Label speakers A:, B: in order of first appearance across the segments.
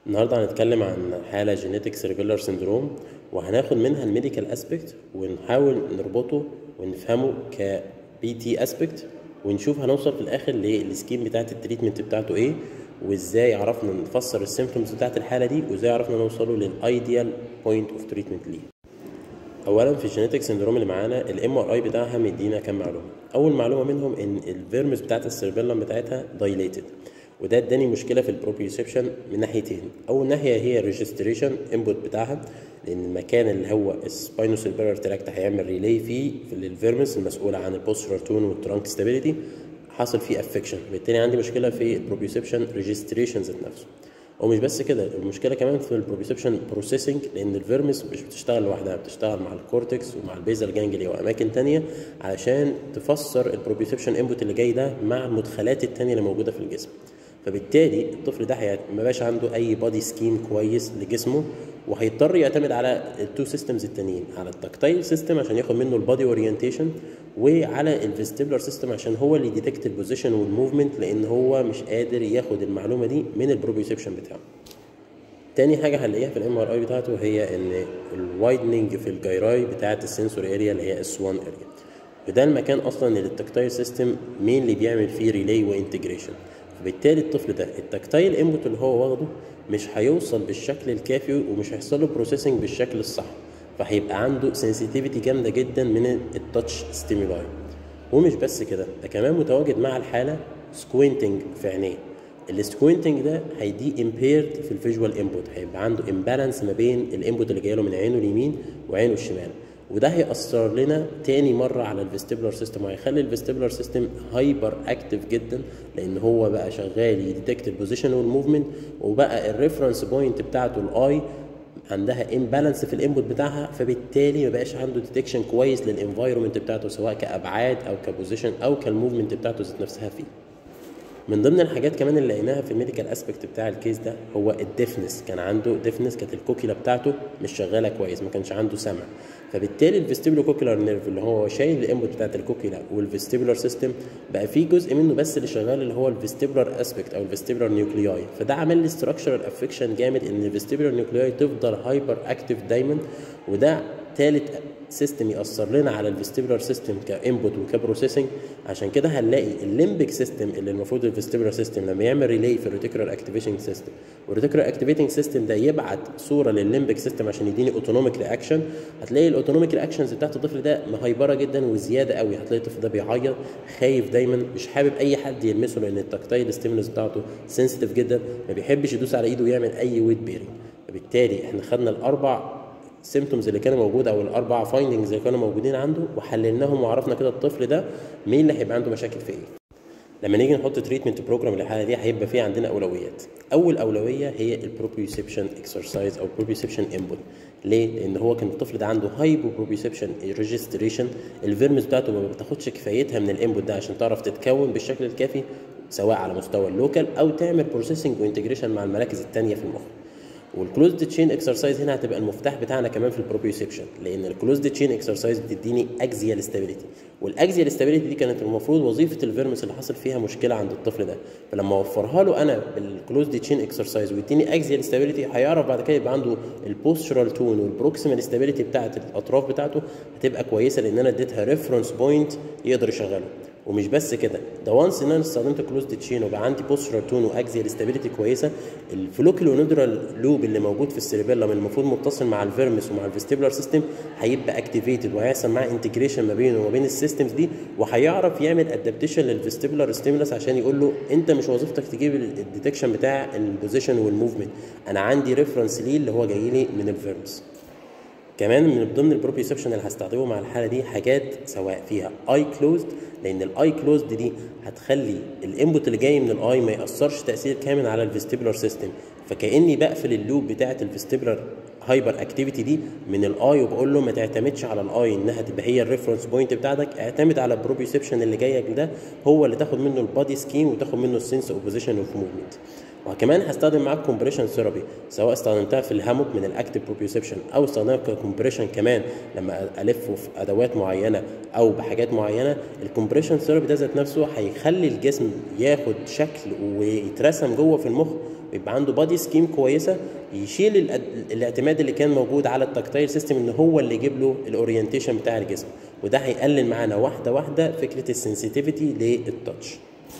A: النهارده هنتكلم عن حالة جينيتك سيربيلر سيندروم وهناخد منها الميديكال اسبكت ونحاول نربطه ونفهمه ك بي تي اسبكت ونشوف هنوصل في الاخر للسكيم بتاعت التريتمنت بتاعته ايه وازاي عرفنا نفسر السيمبتومز بتاعت الحالة دي وازاي عرفنا نوصله للايديال بوينت اوف تريتمنت ليه اولا في الجينيتك سيندروم اللي معانا الام ار اي بتاعها مدينا كام معلومه اول معلومه منهم ان الفيرمز بتاعت السيربيلم بتاعتها دايليتد وده اداني مشكله في البروبيوسبشن من ناحيتين اول ناحيه هي الريجستريشن انبوت بتاعها لان المكان اللي هو السباينوسيربيلر تراكت هيعمل ريلي فيه في الفيرمز المسؤوله عن البوسترال تون والترانك ستابيليتي حصل فيه افكشن بالتالي عندي مشكله في البروبيوسبشن ريجستريشن ذات نفسه ومش بس كده المشكله كمان في البروبيوسبشن بروسيسنج لان الفيرمس مش بتشتغل لوحدها بتشتغل مع الكورتكس ومع البيزل جانجلي واماكن تانية علشان تفسر البروبيوسبشن انبوت اللي جاي ده مع المدخلات التانية اللي موجوده في الجسم فبالتالي الطفل ده ما بقاش عنده اي بادي سكيم كويس لجسمه وهيضطر يعتمد على التو سيستمز التانيين على التكتايل سيستم عشان ياخد منه البادي اورينتيشن وعلى الفيستيبولار سيستم عشان هو اللي يديتكت البوزيشن والموفمنت لان هو مش قادر ياخد المعلومه دي من البروبيوسبشن بتاعه تاني حاجه هنلاقيها في الام ار اي بتاعته هي ان الوايدنج في الجايراي بتاعه السنسور اريا اللي هي اس 1 اريا وده المكان اصلا اللي التكتايل سيستم مين اللي بيعمل فيه ريلي وانتجريشن فبالتالي الطفل ده التكتايل انبوت اللي هو واخده مش هيوصل بالشكل الكافي ومش هيحصل له بروسيسنج بالشكل الصح فهيبقى عنده سنسيتيفيتي جامده جدا من التاتش ستيمولاي ومش بس كده ده كمان متواجد مع الحاله سكوينتنج في عينيه السكوينتنج ده هيدي امبيرد في الفيجوال انبوت هيبقى عنده امبالانس ما بين الانبوت اللي جاي له من عينه اليمين وعينه الشمال وده هيأثر لنا تاني مرة على الفيستيبولار سيستم وهيخلي الفيستيبولار سيستم هايبر اكتف جدا لان هو بقى شغال يديتكت البوزيشن والموفمنت وبقى الريفرنس بوينت بتاعته الاي عندها امبالانس في الانبوت بتاعها فبالتالي ما بقاش عنده ديتكشن كويس للانفايرمنت بتاعته سواء كابعاد او كبوزيشن او كالموفمنت بتاعته ذات نفسها فيه من ضمن الحاجات كمان اللي لقيناها في الميديكال اسبكت بتاع الكيس ده هو الديفنس كان عنده ديفنس كانت الكوكيلا بتاعته مش شغاله كويس ما كانش عنده سمع فبالتالي الفيستيبولو كوكيلار نيرف اللي هو شايل الانبوت بتاعت الكوكيلا والفيستيبولار سيستم بقى في جزء منه بس اللي شغال اللي هو الفيستيبولار اسبكت او الفيستيبولار نيوكلياي فده عمل لي ستراكشرال افكشن جامد ان الفيستيبولار نيوكلياي تفضل هايبر اكتف دايما وده ثالث سيستم ياثر لنا على الفيستيبولار سيستم كانبوت وكبروسيسنج عشان كده هنلاقي الليمبيك سيستم اللي المفروض الفيستيبولار سيستم لما يعمل ريلي في الريتيكولار اكتيفيشن سيستم والريتيكولار اكتيفيتنج سيستم ده يبعت صوره للليمبيك سيستم عشان يديني اوتونوميك رياكشن هتلاقي الاوتونوميك رياكشنز بتاعت الطفل ده مهيبره جدا وزياده قوي هتلاقي الطفل ده بيعيط خايف دايما مش حابب اي حد يلمسه لان التكتايل ستيمولس بتاعته سنسيتيف جدا ما بيحبش يدوس على ايده ويعمل اي ويت بيرنج فبالتالي احنا خدنا الاربع السيمتومز اللي كانوا موجوده او الاربع فايندنجز اللي كانوا موجودين عنده وحللناهم وعرفنا كده الطفل ده مين اللي هيبقى عنده مشاكل في ايه لما نيجي نحط تريتمنت بروجرام للحاله دي هيبقى فيه عندنا اولويات اول اولويه هي البروبيوسبشن اكسرسايز او بروبيوسبشن انبوت ليه لان هو كان الطفل ده عنده هايبو بروبيوسبشن ريجستريشن الفيرمز بتاعته ما بتاخدش كفايتها من الانبوت ده عشان تعرف تتكون بالشكل الكافي سواء على مستوى اللوكال او تعمل بروسيسنج وانتجريشن مع المراكز الثانيه في المخ والكلوزد تشين اكسرسايز هنا هتبقى المفتاح بتاعنا كمان في البروبيوسبشن لان الكلوزد تشين اكسرسايز بتديني اكزيال ستابيليتي والاكزيال ستابيليتي دي كانت المفروض وظيفه الفيرمس اللي حصل فيها مشكله عند الطفل ده فلما اوفرها له انا بالكلوزد تشين اكسرسايز ويديني اكزيال ستابيليتي هيعرف بعد كده يبقى عنده البوستشرال تون والبروكسيمال ستابيليتي بتاعه الاطراف بتاعته هتبقى كويسه لان انا اديتها ريفرنس بوينت يقدر يشغله ومش بس كده ده وانس ان انا استخدمت كلوزد تشين وبقى عندي بوسترال تون واكزيال ستابيليتي كويسه الفلوكيلونودرال لوب اللي موجود في السيربيلم المفروض متصل مع الفيرمس ومع الفيستيبولار سيستم هيبقى اكتيفيتد وهيحصل معاه انتجريشن ما بينه وما بين السيستمز دي وهيعرف يعمل ادابتيشن للفيستيبولار ستيمولس عشان يقول له انت مش وظيفتك تجيب الديتكشن بتاع البوزيشن والموفمنت انا عندي ريفرنس ليه اللي هو جاي لي من الفيرمس كمان من ضمن البروبيوسبشن اللي هستخدمه مع الحاله دي حاجات سواء فيها اي كلوزد لان الاي كلوزد دي هتخلي الانبوت اللي جاي من الاي ما ياثرش تاثير كامل على الفيستيبولار سيستم فكاني بقفل اللوب بتاعه الفيستيبولار هايبر اكتيفيتي دي من الاي وبقول له ما تعتمدش على الاي انها تبقى هي الريفرنس بوينت بتاعتك اعتمد على البروبيوسبشن اللي جايك ده هو اللي تاخد منه البادي سكيم وتاخد منه السنس اوف بوزيشن اوف موفمنت وكمان هستخدم معاك كومبريشن ثيرابي سواء استخدمتها في الهاموك من الاكتيف بروبيوسبشن او استخدمها ككومبريشن كمان لما الفه في ادوات معينه او بحاجات معينه الكومبريشن ثيرابي ده ذات نفسه هيخلي الجسم ياخد شكل ويترسم جوه في المخ ويبقى عنده بادي سكيم كويسه يشيل الأد- الاعتماد اللي كان موجود على التكتايل سيستم ان هو اللي يجيب له الاورينتيشن بتاع الجسم وده هيقلل معانا واحده واحده فكره السنسيتيفيتي للتاتش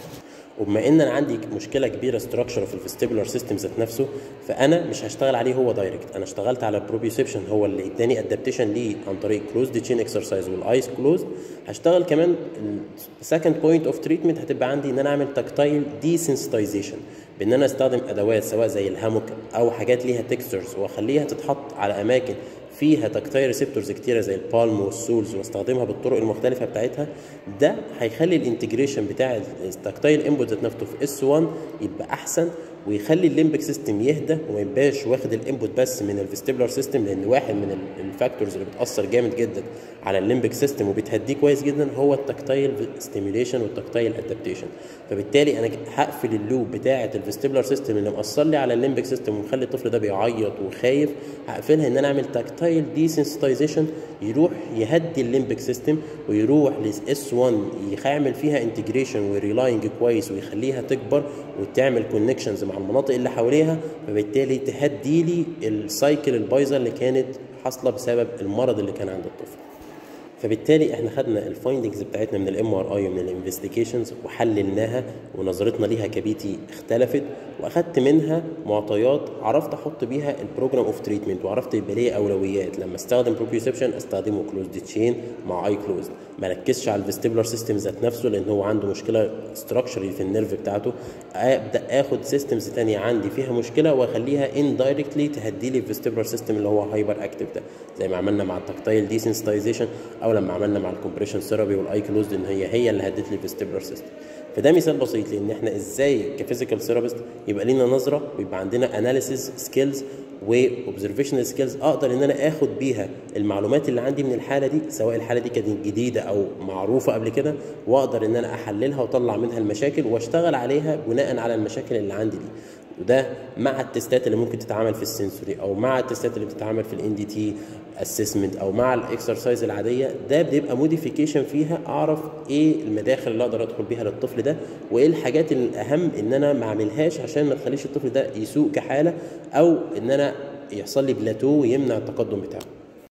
A: وبما ان انا عندي مشكله كبيره ستراكشر في الفيستيبولار سيستم ذات نفسه فانا مش هشتغل عليه هو دايركت انا اشتغلت على البروبيوسبشن هو اللي اداني ادابتيشن ليه عن طريق كلوزد تشين اكسرسايز والايس كلوز هشتغل كمان السكند بوينت اوف تريتمنت هتبقى عندي ان انا اعمل تكتايل ديسنسيتايزيشن بان انا استخدم ادوات سواء زي الهاموك او حاجات ليها تكستشرز واخليها تتحط على اماكن فيها تكتايل ريسبتورز كتيره زي البالم والسولز واستخدمها بالطرق المختلفه بتاعتها ده هيخلي الانتجريشن بتاع التكتايل انبوت ذات نفسه في اس 1 يبقى احسن ويخلي الليمبك سيستم يهدى وما يبقاش واخد الانبوت بس من الفيستيبولار سيستم لان واحد من ال- الفاكتورز اللي بتاثر جامد جدا على الليمبك سيستم وبتهديه كويس جدا هو التكتايل ستيميوليشن والتكتايل ادابتيشن فبالتالي انا هقفل اللوب بتاعه الفيستيبولار سيستم اللي مأثر لي على الليمبك سيستم ومخلي الطفل ده بيعيط وخايف هقفلها ان انا اعمل تكتايل ديسنسيتايزيشن يروح يهدي الليمبك سيستم ويروح لاس 1 يعمل فيها انتجريشن وريلاينج كويس ويخليها تكبر وتعمل كونكشنز مع المناطق اللي حواليها فبالتالي تهدي لي السايكل البايظه اللي كانت حاصله بسبب المرض اللي كان عند الطفل فبالتالي احنا خدنا الفايندنجز بتاعتنا من الام ار اي ومن الانفستيجيشنز وحللناها ونظرتنا ليها كبيتي اختلفت واخدت منها معطيات عرفت احط بيها البروجرام اوف تريتمنت وعرفت يبقى ليه اولويات لما استخدم بروبيوسبشن استخدمه كلوزد تشين مع اي كلوز ما ركزش على الفيستيبولار سيستم ذات نفسه لان هو عنده مشكله ستراكشري في النيرف بتاعته ابدا اخد سيستمز تانية عندي فيها مشكله واخليها اندايركتلي تهدي لي الفيستيبولار سيستم اللي هو هايبر اكتف ده زي ما عملنا مع التكتايل ديسنسيتايزيشن او لما عملنا مع الكومبريشن ثيرابي والاي كلوز ان هي هي اللي هدت لي الفيستيبولار سيستم فده مثال بسيط لان احنا ازاي كفيزيكال ثيرابيست يبقى لينا نظره ويبقى عندنا اناليسيز سكيلز واوبزرفيشنال سكيلز اقدر ان انا اخد بيها المعلومات اللي عندي من الحاله دي سواء الحاله دي كانت جديده او معروفه قبل كده واقدر ان انا احللها واطلع منها المشاكل واشتغل عليها بناء على المشاكل اللي عندي دي وده مع التستات اللي ممكن تتعمل في السنسوري او مع التستات اللي بتتعمل في الان دي تي اسسمنت او مع الاكسرسايز العاديه ده بيبقى موديفيكيشن فيها اعرف ايه المداخل اللي اقدر ادخل بيها للطفل ده وايه الحاجات الاهم ان انا ما اعملهاش عشان ما تخليش الطفل ده يسوق كحاله او ان انا يحصل لي بلاتو ويمنع التقدم بتاعه